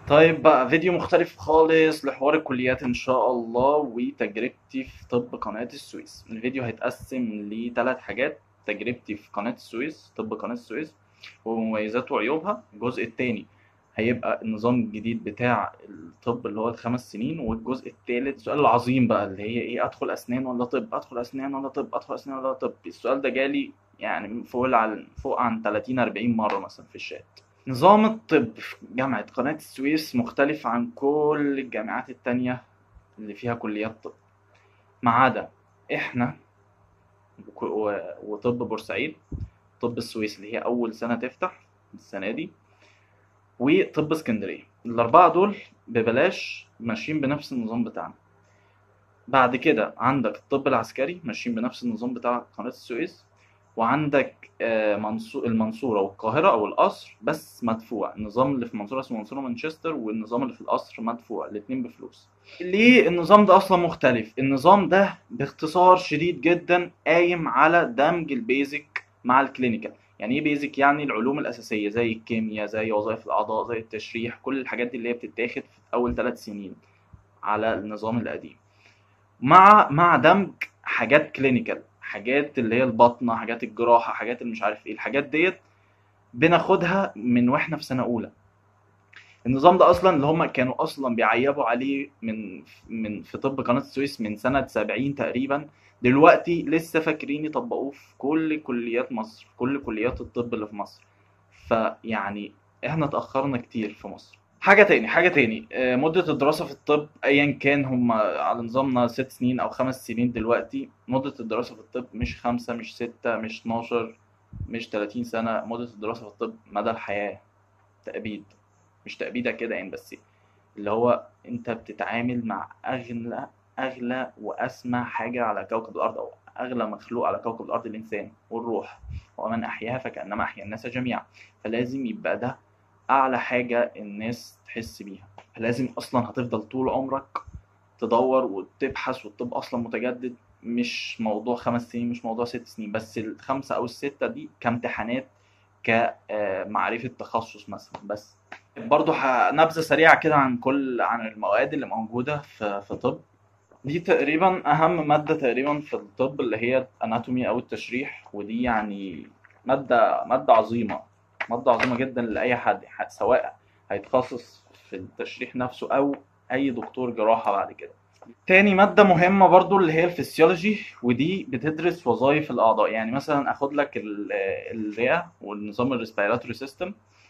طيب بقى فيديو مختلف خالص لحوار الكليات ان شاء الله وتجربتي في طب قناة السويس الفيديو هيتقسم لثلاث حاجات تجربتي في قناة السويس طب قناة السويس ومميزات وعيوبها الجزء التاني هيبقى النظام الجديد بتاع الطب اللي هو الخمس سنين والجزء التالت السؤال العظيم بقى اللي هي ايه ادخل اسنان ولا طب ادخل اسنان ولا طب ادخل اسنان ولا طب السؤال ده جالي يعني فوق عن فوق عن 30 40 مرة مثلا في الشات نظام الطب في جامعة قناة السويس مختلف عن كل الجامعات التانية اللي فيها كليات طب ما عدا احنا وك- و- وطب بورسعيد طب السويس اللي هي أول سنة تفتح السنة دي وطب اسكندرية الأربعة دول ببلاش ماشيين بنفس النظام بتاعنا بعد كده عندك الطب العسكري ماشيين بنفس النظام بتاع قناة السويس وعندك آه، منصو- المنصورة والقاهرة أو القصر بس مدفوع النظام اللي في المنصورة اسمه منصورة مانشستر والنظام اللي في القصر مدفوع الاتنين بفلوس ليه النظام ده أصلا مختلف النظام ده باختصار شديد جدا قايم على دمج البيزك مع الكلينيكال يعني ايه بيزك يعني العلوم الأساسية زي الكيمياء زي وظائف الأعضاء زي التشريح كل الحاجات دي اللي هي بتتاخد في أول ثلاث سنين على النظام القديم مع مع دمج حاجات كلينيكال حاجات اللي هي البطنه حاجات الجراحه حاجات اللي مش عارف ايه الحاجات ديت بناخدها من واحنا في سنه اولى النظام ده اصلا اللي هم كانوا اصلا بيعيبوا عليه من من في طب قناه السويس من سنه 70 تقريبا دلوقتي لسه فاكرين يطبقوه في كل كليات مصر في كل كليات الطب اللي في مصر فيعني احنا اتاخرنا كتير في مصر حاجة تاني حاجة تاني آه، مدة الدراسة في الطب أيا كان هم على نظامنا ست سنين أو خمس سنين دلوقتي مدة الدراسة في الطب مش خمسة مش ستة مش 12 مش 30 سنة مدة الدراسة في الطب مدى الحياة تأبيد مش تأبيدة كده يعني بس اللي هو أنت بتتعامل مع أغلى أغلى وأسمى حاجة على كوكب الأرض أو أغلى مخلوق على كوكب الأرض الإنسان والروح ومن أحياها فكأنما أحيا الناس جميعا فلازم يبقى ده اعلى حاجه الناس تحس بيها لازم اصلا هتفضل طول عمرك تدور وتبحث والطب اصلا متجدد مش موضوع خمس سنين مش موضوع ست سنين بس الخمسه او السته دي كامتحانات كمعرفه تخصص مثلا بس برضو ح- نبذه سريعه كده عن كل عن المواد اللي موجوده في في طب دي تقريبا اهم ماده تقريبا في الطب اللي هي الاناتومي او التشريح ودي يعني ماده ماده عظيمه ماده عظيمه جدا لاي حد ح- سواء هيتخصص في التشريح نفسه او اي دكتور جراحه بعد كده تاني مادة مهمة برضو اللي هي الفسيولوجي ودي بتدرس وظائف الأعضاء يعني مثلا أخد لك ال- الرئة والنظام الريسبيراتوري سيستم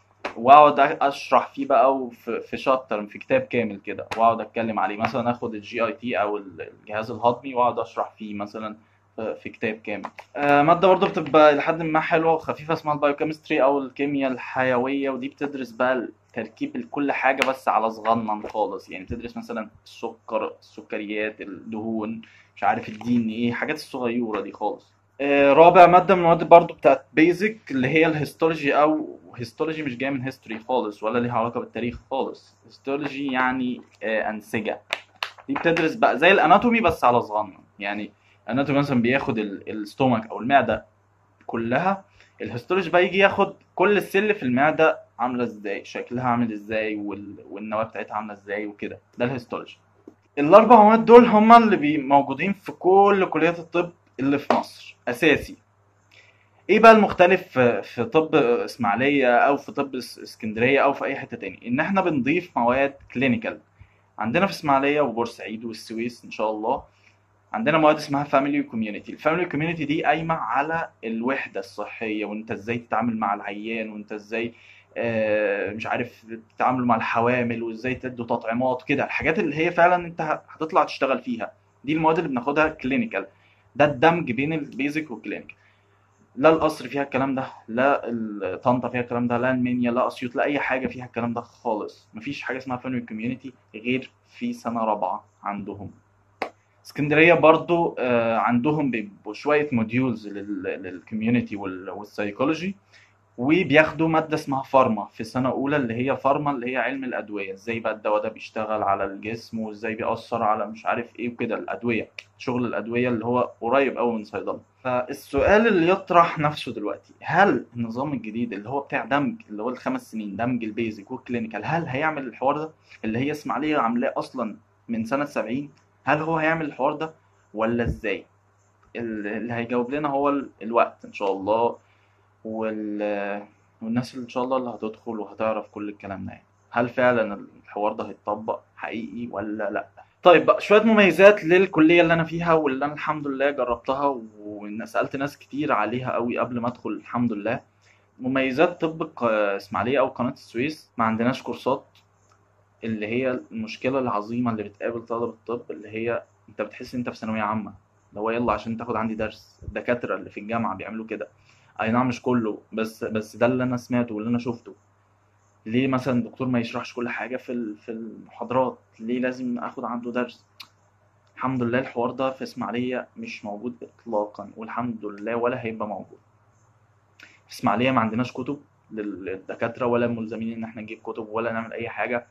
واقعد اشرح فيه بقى وفي في شابتر في كتاب كامل كده واقعد اتكلم عليه مثلا اخد الجي اي تي او الجهاز الهضمي واقعد اشرح فيه مثلا في في كتاب كامل آه، ماده برضه بتبقى لحد ما حلوه وخفيفه اسمها البايوكيمستري او الكيمياء الحيويه ودي بتدرس بقى تركيب كل حاجه بس على صغنن خالص يعني بتدرس مثلا السكر السكريات الدهون مش عارف الدي ان ايه حاجات الصغيره دي خالص آه، رابع مادة من المواد برضو بتاعت بيزك اللي هي الهيستولوجي أو هيستولوجي مش جاية من هيستوري خالص ولا ليها علاقة بالتاريخ خالص هيستولوجي يعني آه، أنسجة دي بتدرس بقى زي الأناتومي بس على صغنن يعني الأناتومي مثلا بياخد ال- الستومك أو المعدة كلها الهيستولوجي بقى يجي ياخد كل السل في المعدة عاملة ازاي شكلها عامل ازاي وال... والنواة بتاعتها عاملة ازاي وكده ده الهيستولوجي الأربع مواد دول هما اللي بي- موجودين في كل كليات الطب اللي في مصر أساسي ايه بقى المختلف في في طب اسماعيليه او في طب اس- اسكندريه او في اي حته تاني ان احنا بنضيف مواد كلينيكال عندنا في اسماعيليه وبورسعيد والسويس ان شاء الله عندنا مواد اسمها فاميلي وكوميونتي الفاميلي كوميونتي دي قايمه على الوحده الصحيه وانت ازاي تتعامل مع العيان وانت ازاي آه، مش عارف تتعامل مع الحوامل وازاي تدوا تطعيمات كده الحاجات اللي هي فعلا انت هتطلع تشتغل فيها دي المواد اللي بناخدها كلينيكال ده الدمج بين البيزك والكلينيكال لا القصر فيها الكلام ده لا ال- طنطا فيها الكلام ده لا المنيا لا اسيوط لا اي حاجه فيها الكلام ده خالص مفيش حاجه اسمها فاميلي كوميونتي غير في سنه رابعه عندهم اسكندريه برضو آه، عندهم بيبقوا شويه موديولز للكوميونتي والسايكولوجي وبياخدوا مادة اسمها فارما في سنة أولى اللي هي فارما اللي هي علم الأدوية ازاي بقى الدواء ده بيشتغل على الجسم وازاي بيأثر على مش عارف ايه وكده الأدوية شغل الأدوية اللي هو قريب أوي من صيدلة فالسؤال اللي يطرح نفسه دلوقتي هل النظام الجديد اللي هو بتاع دمج اللي هو الخمس سنين دمج البيزك والكلينيكال هل هيعمل الحوار ده اللي هي إسماعيلية عاملاه أصلا من سنة 70 هل هو هيعمل الحوار ده ولا ازاي اللي هيجاوب لنا هو ال- الوقت ان شاء الله وال... والناس اللي ان شاء الله اللي هتدخل وهتعرف كل الكلام ده يعني. هل فعلا الحوار ده هيتطبق حقيقي ولا لا طيب بقى شوية مميزات للكلية اللي أنا فيها واللي أنا الحمد لله جربتها وسألت ناس كتير عليها قوي قبل ما أدخل الحمد لله مميزات طب الق- إسماعيلية أو قناة السويس ما عندناش كورسات اللي هي المشكلة العظيمة اللي بتقابل طلبة الطب اللي هي أنت بتحس إن أنت في ثانوية عامة اللي هو يلا عشان تاخد عندي درس الدكاترة اللي في الجامعة بيعملوا كده أي نعم مش كله بس بس ده اللي أنا سمعته واللي أنا شفته ليه مثلا الدكتور ما يشرحش كل حاجة في ال- في المحاضرات ليه لازم آخد عنده درس الحمد لله الحوار ده في إسماعيلية مش موجود إطلاقا والحمد لله ولا هيبقى موجود في إسماعيلية ما عندناش كتب لل- للدكاترة ولا ملزمين إن إحنا نجيب كتب ولا نعمل أي حاجة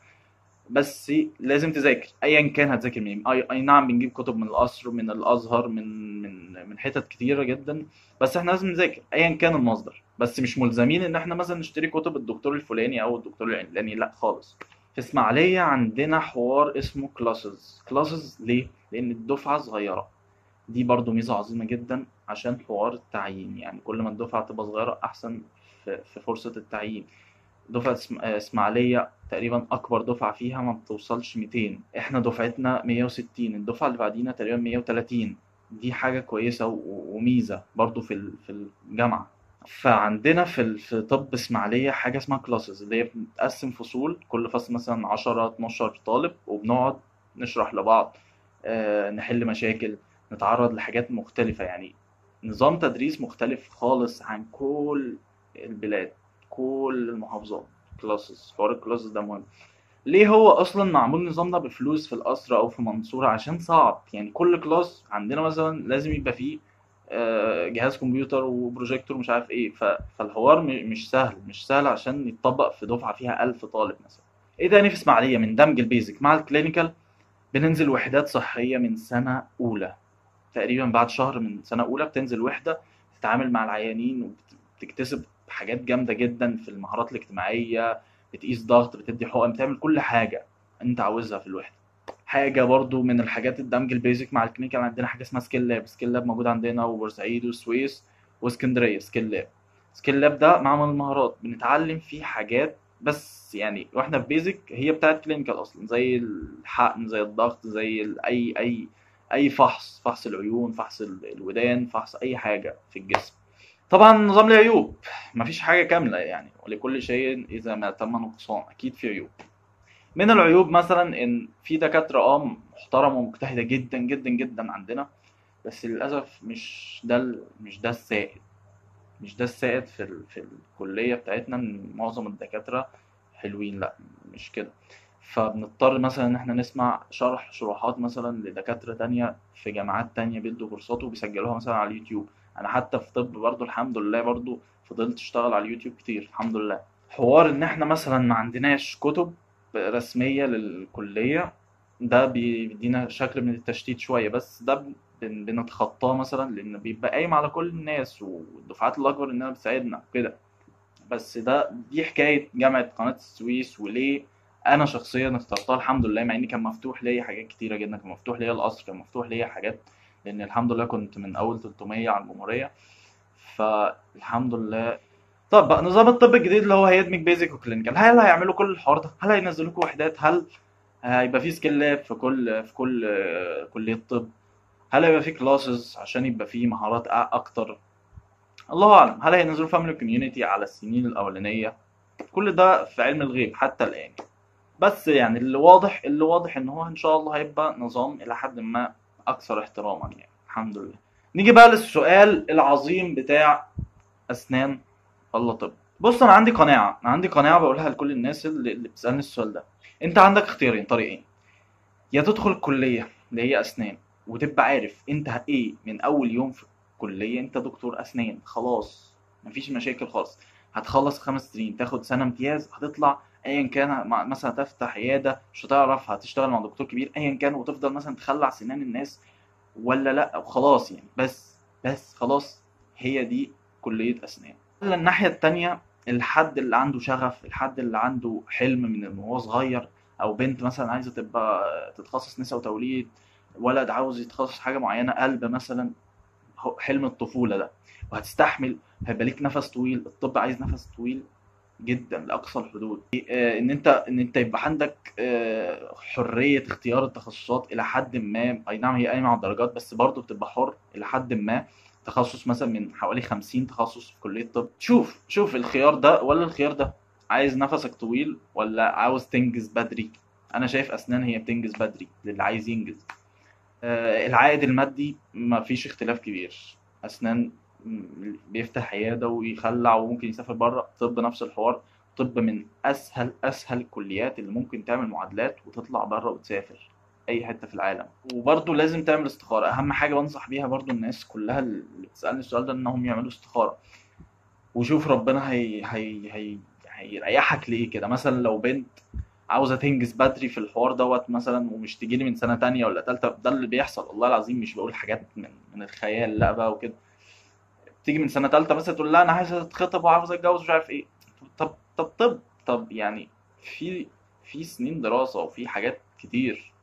بس لازم تذاكر ايا كان هتذاكر منين اي, أي نعم بنجيب كتب من القصر من الازهر من من من حتت كتيره جدا بس احنا لازم نذاكر ايا كان المصدر بس مش ملزمين ان احنا مثلا نشتري كتب الدكتور الفلاني او الدكتور العلاني لا خالص في اسماعيليه عندنا حوار اسمه كلاسز كلاسز ليه لان الدفعه صغيره دي برضو ميزه عظيمه جدا عشان حوار التعيين يعني كل ما الدفعه تبقى صغيره احسن في, في فرصه التعيين دفعة اسم- آه، إسماعيلية تقريبا أكبر دفعة فيها ما بتوصلش 200 إحنا دفعتنا 160 الدفعة اللي بعدينا تقريبا 130 دي حاجة كويسة و- وميزة برضو في ال- في الجامعة فعندنا في ال- في طب إسماعيلية حاجة اسمها كلاسز اللي هي بتتقسم فصول كل فصل مثلا 10 12 طالب وبنقعد نشرح لبعض آه، نحل مشاكل نتعرض لحاجات مختلفة يعني نظام تدريس مختلف خالص عن كل البلاد كل المحافظات كلاسز حوار الكلاسز ده مهم ليه هو اصلا معمول النظام ده بفلوس في القصر او في منصورة عشان صعب يعني كل كلاس عندنا مثلا لازم يبقى فيه آه، جهاز كمبيوتر وبروجيكتور مش عارف ايه ف- فالحوار م- مش سهل مش سهل عشان يتطبق في دفعة فيها ألف طالب مثلا ايه تاني في اسماعيلية من دمج البيزك مع الكلينيكال بننزل وحدات صحية من سنة أولى تقريبا بعد شهر من سنة أولى بتنزل وحدة تتعامل مع العيانين وبتكتسب حاجات جامدة جدا في المهارات الاجتماعية بتقيس ضغط بتدي حقن بتعمل كل حاجة أنت عاوزها في الوحدة حاجة برضو من الحاجات الدمج البيزك مع الكلينيكال عندنا حاجة اسمها سكيل لاب سكيل لاب موجود عندنا وبورسعيد والسويس واسكندرية سكيل لاب سكيل لاب ده معمل المهارات بنتعلم فيه حاجات بس يعني واحنا في بيزك هي بتاعت كلينيكال اصلا زي الحقن زي الضغط زي ال- اي اي اي فحص فحص العيون فحص ال- الودان فحص اي حاجه في الجسم طبعا نظام له عيوب مفيش حاجه كامله يعني ولكل شيء اذا ما تم نقصان اكيد في عيوب من العيوب مثلا ان في دكاتره اه محترمه ومجتهده جدا جدا جدا عندنا بس للاسف مش ده ال- مش ده السائد مش ده السائد في ال... في الكليه بتاعتنا ان معظم الدكاتره حلوين لا مش كده فبنضطر مثلا ان احنا نسمع شرح شروحات مثلا لدكاتره تانية في جامعات تانية بيدوا كورسات وبيسجلوها مثلا على اليوتيوب انا حتى في طب برضو الحمد لله برضو فضلت اشتغل على اليوتيوب كتير الحمد لله حوار ان احنا مثلا ما عندناش كتب رسميه للكليه ده بيدينا شكل من التشتيت شويه بس ده بن- بنتخطاه مثلا لان بيبقى قايم على كل الناس والدفعات الاكبر انها بتساعدنا كده بس ده دي حكايه جامعه قناه السويس وليه انا شخصيا اخترتها الحمد لله مع ان كان مفتوح ليا حاجات كتيره جدا كان مفتوح ليا القصر كان مفتوح ليا حاجات لان الحمد لله كنت من اول 300 على الجمهوريه فالحمد لله طب بقى نظام الطب الجديد اللي هو هيدمج بيزك وكلينيكال هل هيعملوا كل الحوار ده هل هينزلوا لكم وحدات هل هيبقى في سكيل لاب في كل في كل آه، كليه طب هل هيبقى في كلاسز عشان يبقى في مهارات أ- اكتر الله اعلم هل هينزلوا فاميلي كوميونيتي على السنين الاولانيه كل ده في علم الغيب حتى الان بس يعني اللي واضح اللي واضح ان هو ان شاء الله هيبقى نظام الى حد ما اكثر احتراما يعني الحمد لله نيجي بقى للسؤال العظيم بتاع اسنان ولا طب بص انا عندي قناعه انا عندي قناعه بقولها لكل الناس اللي, اللي بتسالني السؤال ده انت عندك اختيارين طريقين يا تدخل الكليه اللي هي اسنان وتبقى عارف انت ايه من اول يوم في الكليه انت دكتور اسنان خلاص مفيش مشاكل خالص هتخلص خمس سنين تاخد سنه امتياز هتطلع ايا كان مع- مثلا هتفتح عياده مش هتعرف هتشتغل مع دكتور كبير ايا كان وتفضل مثلا تخلع سنان الناس ولا لا وخلاص يعني بس بس خلاص هي دي كليه اسنان ولا الناحيه التانية الحد اللي عنده شغف الحد اللي عنده حلم من وهو صغير او بنت مثلا عايزه تبقى تتخصص نساء وتوليد ولد عاوز يتخصص حاجه معينه قلب مثلا هو حلم الطفوله ده وهتستحمل هيبقى ليك نفس طويل الطب عايز نفس طويل جدا لاقصى الحدود آه، ان انت ان انت يبقى عندك آه، حريه اختيار التخصصات الى حد ما اي نعم هي قايمه على الدرجات بس برضه بتبقى حر الى حد ما تخصص مثلا من حوالي 50 تخصص في كليه الطب شوف شوف الخيار ده ولا الخيار ده عايز نفسك طويل ولا عاوز تنجز بدري انا شايف اسنان هي بتنجز بدري للي عايز ينجز آه، العائد المادي ما فيش اختلاف كبير اسنان م- بيفتح عياده ويخلع وممكن يسافر بره طب نفس الحوار طب من اسهل اسهل الكليات اللي ممكن تعمل معادلات وتطلع بره وتسافر اي حته في العالم وبرضه لازم تعمل استخاره اهم حاجه بنصح بيها برضه الناس كلها اللي بتسالني السؤال ده انهم يعملوا استخاره وشوف ربنا هي هي هي هيريحك ليه كده مثلا لو بنت عاوزه تنجز بدري في الحوار دوت مثلا ومش تجيلي من سنه تانية ولا تالتة ده اللي بيحصل والله العظيم مش بقول حاجات من من الخيال لا بقى وكده تيجي من سنه تالتة مثلا تقول لا انا عايزه اتخطب وعاوزه اتجوز مش عارف ايه طب طب طب طب يعني في في سنين دراسه وفي حاجات كتير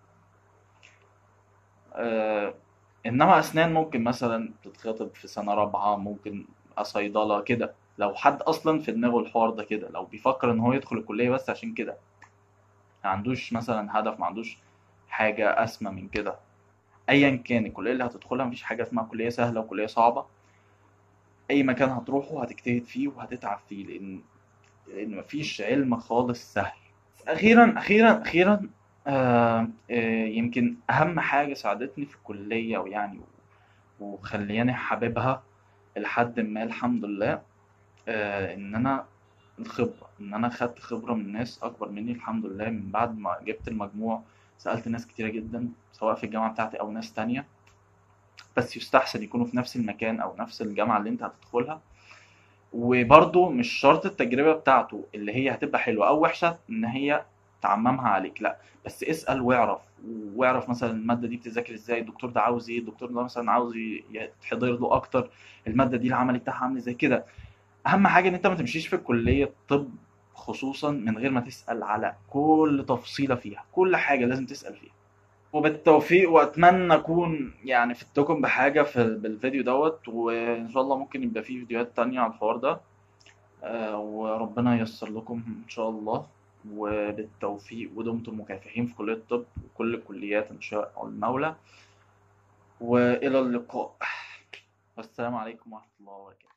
آه انما اسنان ممكن مثلا تتخطب في سنه رابعه ممكن صيدله كده لو حد اصلا في دماغه الحوار ده كده لو بيفكر ان هو يدخل الكليه بس عشان كده ما عندوش مثلا هدف ما عندوش حاجه اسمى من كده ايا كان الكليه اللي هتدخلها مفيش حاجه اسمها كليه سهله وكليه صعبه اي مكان هتروحه هتجتهد فيه وهتتعب فيه لان لان مفيش علم خالص سهل اخيرا اخيرا اخيرا آه آه يمكن اهم حاجه ساعدتني في الكليه ويعني وخلياني حاببها لحد ما الحمد لله آه ان انا الخبره ان انا خدت خبره من ناس اكبر مني الحمد لله من بعد ما جبت المجموع سالت ناس كتيره جدا سواء في الجامعه بتاعتي او ناس تانية بس يستحسن يكونوا في نفس المكان او نفس الجامعه اللي انت هتدخلها وبرضه مش شرط التجربه بتاعته اللي هي هتبقى حلوه او وحشه ان هي تعممها عليك لا بس اسال واعرف واعرف مثلا الماده دي بتذاكر ازاي الدكتور ده عاوز ايه الدكتور ده مثلا عاوز ي- يتحضر له اكتر الماده دي العملي بتاعها عامل زي كده اهم حاجه ان انت ما تمشيش في الكليه طب خصوصا من غير ما تسال على كل تفصيله فيها كل حاجه لازم تسال فيها وبالتوفيق واتمنى اكون يعني فدتكم بحاجه في بالفيديو دوت وان شاء الله ممكن يبقى فيه فيديوهات تانية على الحوار ده آه، وربنا ييسر لكم ان شاء الله وبالتوفيق ودمتم مكافحين في كليه الطب وكل الكليات ان شاء المولى والى اللقاء والسلام عليكم ورحمه الله وبركاته